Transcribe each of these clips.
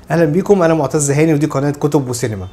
اهلا بيكم انا معتز هاني ودي قناه كتب وسينما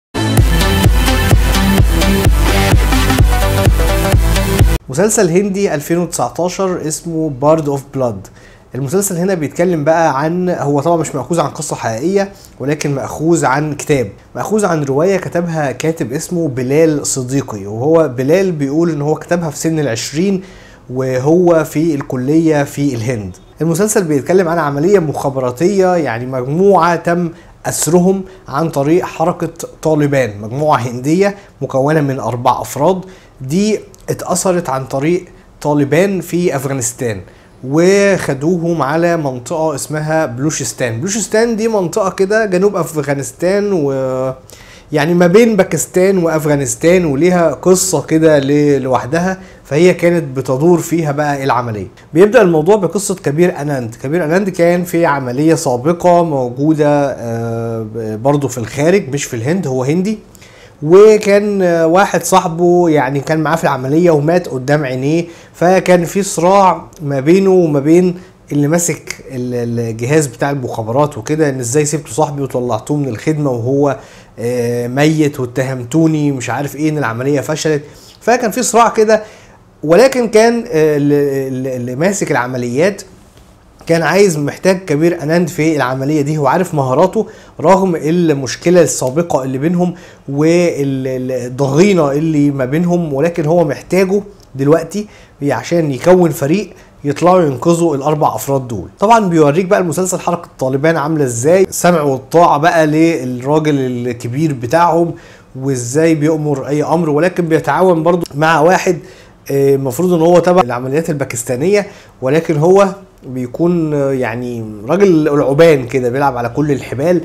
مسلسل هندي 2019 اسمه بارد اوف بلاد المسلسل هنا بيتكلم بقى عن هو طبعا مش مأخوذ عن قصة حقيقية ولكن مأخوذ عن كتاب مأخوذ عن رواية كتبها كاتب اسمه بلال صديقي وهو بلال بيقول ان هو كتبها في سن العشرين وهو في الكلية في الهند المسلسل بيتكلم عن عملية مخابراتية يعني مجموعة تم أسرهم عن طريق حركة طالبان مجموعة هندية مكونة من أربع أفراد دي اتأثرت عن طريق طالبان في أفغانستان وخدوهم على منطقة اسمها بلوشستان بلوشستان دي منطقة كده جنوب أفغانستان و يعني ما بين باكستان وافغانستان وليها قصه كده ل- لوحدها فهي كانت بتدور فيها بقى العمليه بيبدا الموضوع بقصه كبير اناند كبير اناند كان في عمليه سابقه موجوده آه، برضه في الخارج مش في الهند هو هندي وكان آه، واحد صاحبه يعني كان معاه في العمليه ومات قدام عينيه فكان في صراع ما بينه وما بين اللي ماسك ال- الجهاز بتاع المخابرات وكده ان ازاي سبتوا صاحبي وطلعتوه من الخدمه وهو آه، ميت واتهمتوني مش عارف ايه ان العمليه فشلت فكان في صراع كده ولكن كان آه، اللي اللي- اللي ماسك العمليات كان عايز محتاج كبير اناند في العمليه دي هو عارف مهاراته رغم المشكله السابقه اللي بينهم والضغينه اللي ما بينهم ولكن هو محتاجه دلوقتي عشان يكون فريق يطلعوا ينقذوا الاربع افراد دول طبعا بيوريك بقى المسلسل حركه طالبان عامله ازاي سمع والطاعه بقى للراجل الكبير بتاعهم وازاي بيأمر اي امر ولكن بيتعاون برضو مع واحد آه، المفروض ان هو تبع العمليات الباكستانيه ولكن هو بيكون آه، يعني راجل العبان كده بيلعب على كل الحبال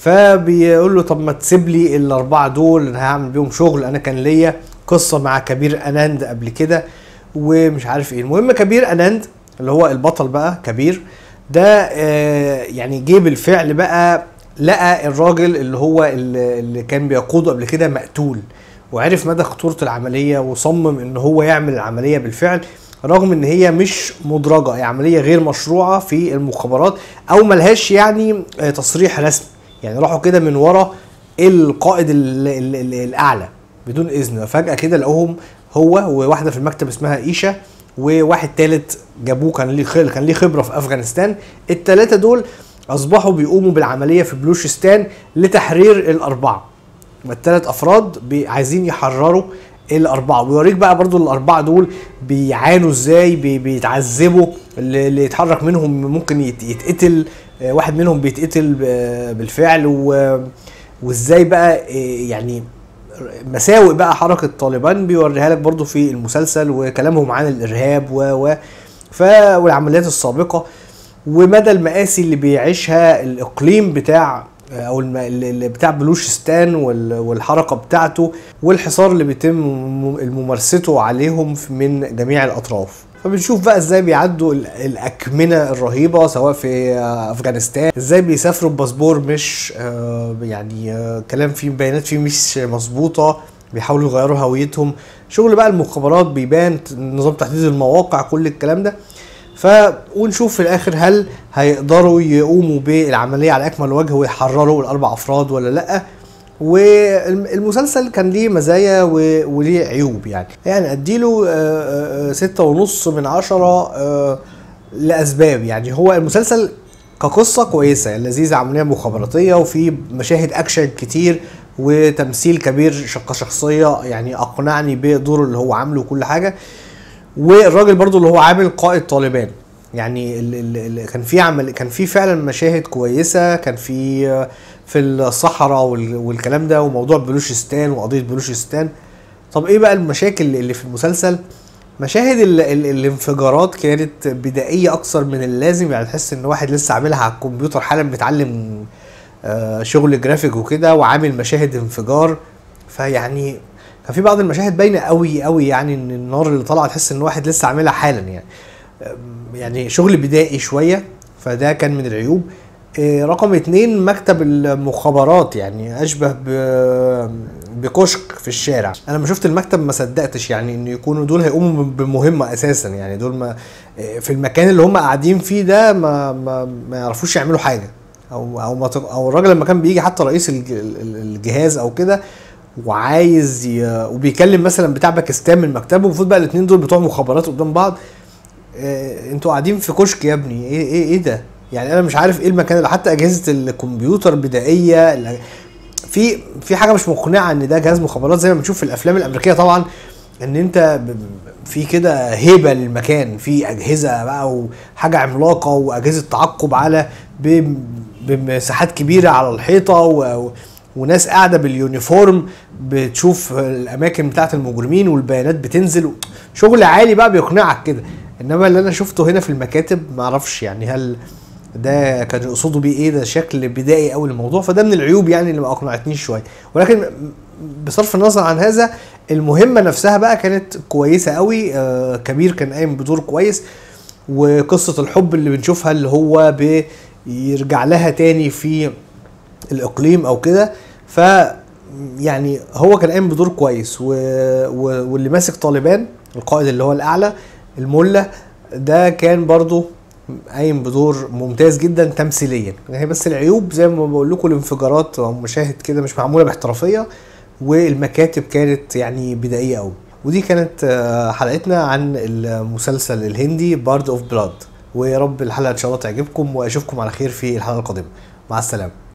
فبيقول له طب ما تسيب لي الاربعه دول انا هعمل بيهم شغل انا كان ليا قصه مع كبير اناند قبل كده ومش عارف ايه المهم كبير اناند اللي هو البطل بقى كبير ده آه، يعني جه بالفعل بقى لقى الراجل اللي هو اللي اللي كان بيقوده قبل كده مقتول وعرف مدى خطورة العملية وصمم ان هو يعمل العملية بالفعل رغم ان هي مش مدرجة هي عملية غير مشروعة في المخابرات او ملهاش يعني آه، تصريح رسمي يعني راحوا كده من ورا القائد ال- ال- ال- الاعلى بدون اذن فجأة كده لقوهم هو وواحدة في المكتب اسمها ايشا وواحد تالت جابوه كان ليه خل... كان ليه خبره في افغانستان التلاته دول اصبحوا بيقوموا بالعمليه في بلوشستان لتحرير الاربعه الثلاث افراد بي- عايزين يحرروا الاربعه ويوريك بقى برضو الاربعه دول بيعانوا ازاي بي- بيتعذبوا اللي اللي يتحرك منهم ممكن يت- يتقتل آه، واحد منهم بيتقتل ب- بالفعل و... وازاي بقى آه، يعني مساوئ بقى حركة طالبان بيوريها لك برضو في المسلسل وكلامهم عن الإرهاب و و ف والعمليات السابقة ومدى المآسي اللي بيعيشها الإقليم بتاع أو الم... اللي بتاع بلوشستان وال... والحركة بتاعته والحصار اللي بيتم م- ممارسته عليهم في- من جميع الأطراف فبنشوف بقى ازاي بيعدوا ال- الاكمنه الرهيبه سواء في آه، افغانستان ازاي بيسافروا بباسبور مش آه، يعني آه، كلام فيه بيانات فيه مش مظبوطه بيحاولوا يغيروا هويتهم شغل بقى المخابرات بيبان نظام تحديد المواقع كل الكلام ده ف ونشوف في الاخر هل هيقدروا يقوموا بالعمليه على اكمل وجه ويحرروا الاربع افراد ولا لا والمسلسل كان ليه مزايا و- وليه عيوب يعني يعني اديله آه، آه، ستة ونص من عشرة آه، لأسباب يعني هو المسلسل كقصة كويسة يعني لذيذة عملية مخابراتية وفي مشاهد أكشن كتير وتمثيل كبير ش- كشخصية يعني أقنعني بدوره اللي هو عامله وكل حاجة والراجل برضو اللي هو عامل قائد طالبان يعني ال ال ال كان في عمل كان في فعلا مشاهد كويسه كان في في الصحراء وال- والكلام ده وموضوع بلوشستان وقضيه بلوشستان طب ايه بقى المشاكل اللي في المسلسل مشاهد ال ال الانفجارات كانت بدائيه اكثر من اللازم يعني تحس ان واحد لسه عاملها على الكمبيوتر حالا بيتعلم آه، شغل جرافيك وكده وعامل مشاهد انفجار فيعني كان في بعض المشاهد باينه قوي قوي يعني ان النار اللي طالعه تحس ان واحد لسه عاملها حالا يعني أم، يعني شغل بدائي شويه فده كان من العيوب إيه، رقم اتنين مكتب المخابرات يعني اشبه ب- بكشك في الشارع انا لما شفت المكتب ما صدقتش يعني ان يكونوا دول هيقوموا بمهمه اساسا يعني دول ما إيه، في المكان اللي هم قاعدين فيه ده ما ما, ما يعرفوش يعملوا حاجه او او ما تق- او الراجل لما كان بيجي حتى رئيس الج- ال- ال- الجهاز او كده وعايز ي... وبيكلم مثلا بتاع باكستان من مكتبه المفروض بقى الاثنين دول بتوع مخابرات قدام بعض آه، انتوا قاعدين في كشك يا ابني ايه ايه ايه ده يعني انا مش عارف ايه المكان اللي حتى اجهزه الكمبيوتر بدائيه ال- في في حاجه مش مقنعه ان ده جهاز مخابرات زي ما بنشوف في الافلام الامريكيه طبعا ان انت ب- ب- في كده هيبه للمكان في اجهزه بقى وحاجه عملاقه واجهزه تعقب على ب- بمساحات كبيره على الحيطه و و- وناس قاعده باليونيفورم بتشوف الاماكن بتاعه المجرمين والبيانات بتنزل شغل عالي بقى بيقنعك كده انما اللي انا شفته هنا في المكاتب معرفش يعني هل ده كان يقصدوا بيه ايه ده شكل بدائي قوي للموضوع فده من العيوب يعني اللي ما اقنعتنيش شويه ولكن بصرف النظر عن هذا المهمه نفسها بقى كانت كويسه قوي آه كبير كان قايم بدور كويس وقصه الحب اللي بنشوفها اللي هو بيرجع لها تاني في الاقليم او كده ف يعني هو كان قايم بدور كويس و... و... واللي ماسك طالبان القائد اللي هو الاعلى المله ده كان برضو قايم بدور ممتاز جدا تمثيليا هي بس العيوب زي ما بقول لكم الانفجارات او مشاهد كده مش معموله باحترافيه والمكاتب كانت يعني بدائيه قوي ودي كانت آه، حلقتنا عن المسلسل الهندي بارد اوف بلاد ويا رب الحلقه ان شاء الله تعجبكم واشوفكم على خير في الحلقه القادمه مع السلامه